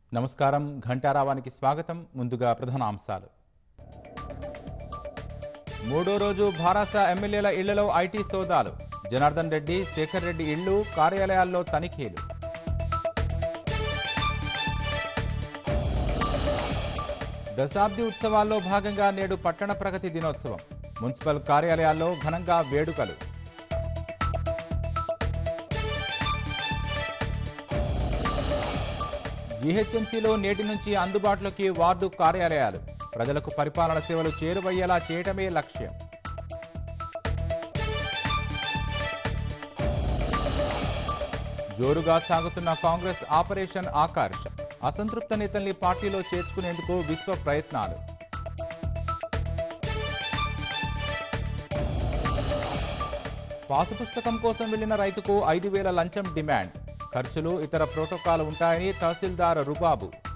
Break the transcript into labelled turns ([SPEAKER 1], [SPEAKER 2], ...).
[SPEAKER 1] నమస్కారం ఘంటారావానికి స్వాగతం ముందుగా ప్రధాన అంశాలు మూడో రోజు భారాస ఎమ్మెల్యేల ఇళ్లలో ఐటీ సోదాలు జనార్దన్ రెడ్డి శేఖర్ రెడ్డి ఇళ్లు కార్యాలయాల్లో తనిఖీలు దశాబ్ది ఉత్సవాల్లో భాగంగా నేడు పట్టణ ప్రగతి దినోత్సవం మున్సిపల్ కార్యాలయాల్లో ఘనంగా వేడుకలు జీహెచ్ఎంసీలో నేటి నుంచి అందుబాటులోకి వార్డు కార్యాలయాలు ప్రజలకు పరిపాలన సేవలు చేరువయ్యేలా చేయటమే లక్ష్యం జోరుగా సాగుతున్న కాంగ్రెస్ ఆపరేషన్ ఆకర్ష్ అసంతృప్త నేతల్ని పార్టీలో చేర్చుకునేందుకు విశ్వ ప్రయత్నాలు పాసు పుస్తకం కోసం వెళ్లిన రైతుకు ఐదు వేల లంచం డిమాండ్ ఖర్చులు ఇతర ప్రోటోకాల్ ఉంటాయని తహసీల్దార్ రుబాబు